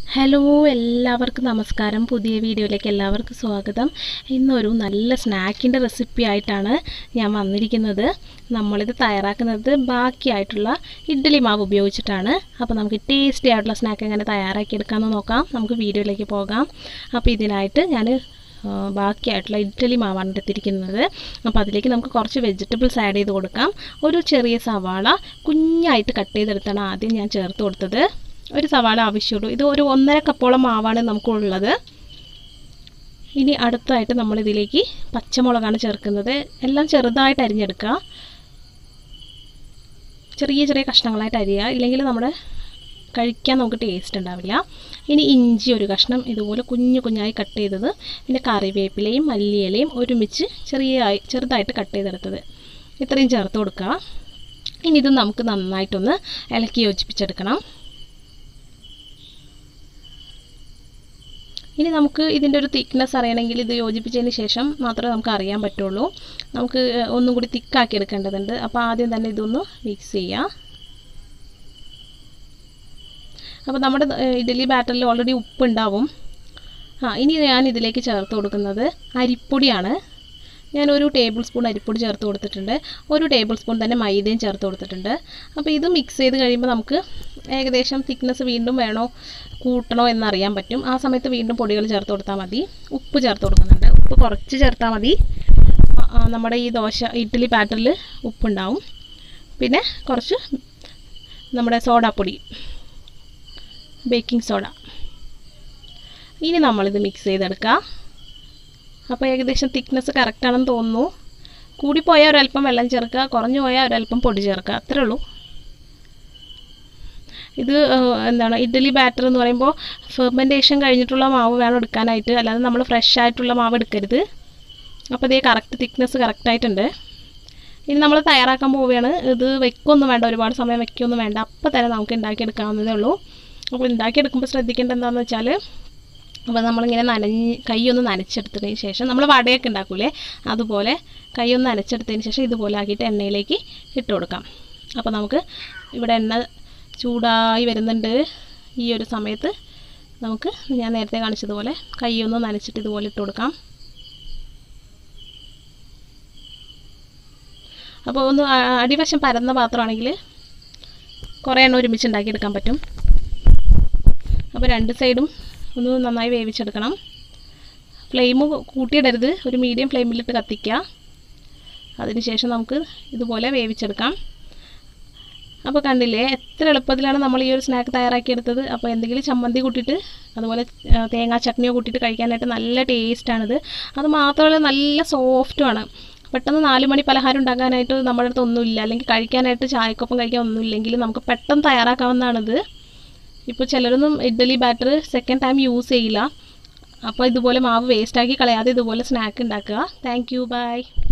hello എല്ലാവർക്കും നമസ്കാരം പുതിയ വീഡിയോയിലേക്ക് എല്ലാവർക്കും സ്വാഗതം ഇന്നൊരു നല്ല സ്നാക്കിൻ്റെ റെസിപ്പി ആയിട്ടാണ് ഞാൻ വന്നിരിക്കുന്നത് നമ്മളിത് തയ്യാറാക്കുന്നത് ബാക്കിയായിട്ടുള്ള ഇഡ്ഡലി മാവ് ഉപയോഗിച്ചിട്ടാണ് അപ്പോൾ നമുക്ക് ടേസ്റ്റി ആയിട്ടുള്ള സ്നാക്ക് എങ്ങനെ തയ്യാറാക്കിയെടുക്കാമെന്ന് നോക്കാം നമുക്ക് വീഡിയോയിലേക്ക് പോകാം അപ്പോൾ ഇതിനായിട്ട് ഞാൻ ആ, ബാക്കിയായിട്ടുള്ള ഇഡ്ഡലി മാവാണ് എടുത്തിരിക്കുന്നത് അപ്പോൾ അതിലേക്ക് നമുക്ക് കുറച്ച് വെജിറ്റബിൾസ് ആഡ് ചെയ്ത് കൊടുക്കാം ഒരു ചെറിയ സവാള കുഞ്ഞായിട്ട് കട്ട് ചെയ്തെടുത്താണ് ആദ്യം ഞാൻ ചേർത്ത് കൊടുത്തത് ഒരു സവാള ആവശ്യമുള്ളൂ ഇത് ഒരു ഒന്നര കപ്പോളം മാവാണ് നമുക്കുള്ളത് ഇനി അടുത്തായിട്ട് നമ്മൾ ഇതിലേക്ക് പച്ചമുളകാണ് ചേർക്കുന്നത് എല്ലാം ചെറുതായിട്ട് അരിഞ്ഞെടുക്കുക ചെറിയ ചെറിയ കഷ്ണങ്ങളായിട്ട് അരിയുക ഇല്ലെങ്കിൽ നമ്മുടെ കഴിക്കാൻ നമുക്ക് ടേസ്റ്റ് ഉണ്ടാവില്ല ഇനി ഇഞ്ചി ഒരു കഷ്ണം ഇതുപോലെ കുഞ്ഞു കുഞ്ഞായി കട്ട് ചെയ്തത് പിന്നെ കറിവേപ്പിലയും മല്ലിയിലയും ഒരുമിച്ച് ചെറിയ ചെറുതായിട്ട് കട്ട് ചെയ്തെടുത്തത് ഇത്രയും ചേർത്ത് കൊടുക്കുക ഇനി ഇത് നമുക്ക് നന്നായിട്ടൊന്ന് ഇളക്കി യോജിപ്പിച്ചെടുക്കണം ഇനി നമുക്ക് ഇതിൻ്റെ ഒരു തിക്നെസ് അറിയണമെങ്കിൽ ഇത് യോജിപ്പിച്ചതിന് ശേഷം മാത്രമേ നമുക്ക് അറിയാൻ പറ്റുള്ളൂ നമുക്ക് ഏഹ്, ഒന്നും കൂടി തിക്കാക്കി എടുക്കേണ്ടതുണ്ട് അപ്പോൾ ആദ്യം തന്നെ ഇതൊന്ന് മിക്സ് ചെയ്യുക അപ്പോൾ നമ്മുടെ ഏഹ്, ഇഡ്ഡലി ബാറ്ററിൽ ഓൾറെഡി ഉപ്പുണ്ടാവും ആ ഇനി ഞാൻ ഇതിലേക്ക് ചേർത്ത് കൊടുക്കുന്നത് അരിപ്പൊടിയാണ് ഞാൻ ഒരു ടേബിൾ സ്പൂൺ അരിപ്പൊടി ചേർത്ത് കൊടുത്തിട്ടുണ്ട് ഒരു ടേബിൾ സ്പൂൺ തന്നെ മൈദയും ചേർത്ത് കൊടുത്തിട്ടുണ്ട് അപ്പോൾ ഇത് മിക്സ് ചെയ്ത് കഴിയുമ്പോൾ നമുക്ക് ഏകദേശം തിക്നെസ് വീണ്ടും വേണോ കൂട്ടണോ എന്നറിയാൻ പറ്റും ആ സമയത്ത് വീണ്ടും പൊടികൾ ചേർത്ത് കൊടുത്താൽ മതി ഉപ്പ് ചേർത്ത് കൊടുക്കുന്നുണ്ട് ഉപ്പ് കുറച്ച് ചേർത്താൽ മതി ആ, ആ, നമ്മുടെ ഈ ദോശ ഇഡ്ഡലി പാറ്ററിൽ ഉപ്പുണ്ടാവും പിന്നെ കുറച്ച് നമ്മുടെ സോഡാപ്പൊടി ബേക്കിംഗ് സോഡ ഇനി നമ്മളിത് മിക്സ് ചെയ്തെടുക്കുക അപ്പോൾ ഏകദേശം തിക്നെസ് കറക്റ്റാണെന്ന് തോന്നുന്നു കൂടിപ്പോയാൽ ഒരല്പം വെള്ളം ചേർക്കുക കുറഞ്ഞു പോയാൽ ഒരല്പം പൊടി ചേർക്കുക അത്രേ ഉള്ളൂ ഇത് ഏഹ്, എന്താണ് ഇഡ്ഡലി ബാറ്റർ എന്ന് പറയുമ്പോൾ ഫെർമെൻറ്റേഷൻ കഴിഞ്ഞിട്ടുള്ള മാവ് വേണം എടുക്കാനായിട്ട് അല്ലാതെ നമ്മൾ ഫ്രഷ് ആയിട്ടുള്ള മാവ് എടുക്കരുത് അപ്പോൾ ഇതേ കറക്റ്റ് തിക്നെസ് കറക്റ്റായിട്ടുണ്ട് ഇനി നമ്മൾ തയ്യാറാക്കാൻ പോവുകയാണ് ഇത് വെക്കൊന്നും വേണ്ട ഒരുപാട് സമയം വെക്കൊന്നും വേണ്ട അപ്പോൾ തന്നെ നമുക്ക് ഉണ്ടാക്കിയെടുക്കാവുന്നതേ ഉള്ളൂ അപ്പോൾ ഉണ്ടാക്കിയെടുക്കുമ്പോൾ ശ്രദ്ധിക്കേണ്ടത് എന്താണെന്ന് വെച്ചാൽ അപ്പോൾ നമ്മളിങ്ങനെ നനഞ്ഞ് കൈയൊന്ന് നനച്ചെടുത്തതിന് ശേഷം നമ്മൾ വടയൊക്കെ ഉണ്ടാക്കൂലേ അതുപോലെ കൈയൊന്ന് നനച്ചെടുത്തതിന് ശേഷം ഇതുപോലെ ആക്കിയിട്ട് എണ്ണയിലേക്ക് ഇട്ട് കൊടുക്കാം അപ്പോൾ നമുക്ക് ഇവിടെ എണ്ണ ചൂടായി വരുന്നുണ്ട് ഈ ഒരു സമയത്ത് നമുക്ക് ഞാൻ നേരത്തെ കാണിച്ചതുപോലെ കൈയൊന്ന് നനച്ചിട്ട് ഇതുപോലെ ഇട്ട് കൊടുക്കാം അപ്പോൾ ഒന്ന് ആ- അടിവശം പരന്ന പാത്രമാണെങ്കിൽ കുറേ എണ്ണം ഒരുമിച്ച് ഉണ്ടാക്കിയെടുക്കാൻ പറ്റും അപ്പോൾ രണ്ട് സൈഡും ഒന്ന് നന്നായി വേവിച്ചെടുക്കണം ഫ്ലെയിം കൂട്ടിയിടരുത് ഒരു മീഡിയം ഫ്ലെയിമിലിട്ട് കത്തിക്കുക അതിനുശേഷം നമുക്ക് ഇതുപോലെ വേവിച്ചെടുക്കാം അപ്പോൾ കണ്ടില്ലേ എത്ര എളുപ്പത്തിലാണ് നമ്മൾ ഈ ഒരു സ്നാക്ക് തയ്യാറാക്കിയെടുത്തത് അപ്പോൾ എന്തെങ്കിലും ചമ്മന്തി കൂട്ടിയിട്ട് അതുപോലെ ആ, തേങ്ങാ ചട്നിയോ കൂട്ടിയിട്ട് കഴിക്കാനായിട്ട് നല്ല ടേസ്റ്റാണിത് അത് മാത്രമല്ല നല്ല സോഫ്റ്റുമാണ് പെട്ടെന്ന് നാല് മണി പലഹാരം ഉണ്ടാക്കാനായിട്ട് നമ്മുടെ അടുത്ത് ഒന്നുമില്ല അല്ലെങ്കിൽ കഴിക്കാനായിട്ട് ചായക്കൊപ്പം കഴിക്കാൻ ഒന്നുമില്ലെങ്കിൽ നമുക്ക് പെട്ടെന്ന് തയ്യാറാക്കാവുന്നതാണിത് ഇപ്പോൾ ചിലരൊന്നും idli batter second time use ചെയ്യില്ല അപ്പോൾ ഇതുപോലെ മാവ് വേസ്റ്റാക്കി കളയാതെ ഇതുപോലെ സ്നാക്ക് ഉണ്ടാക്കുക താങ്ക് യു ബൈ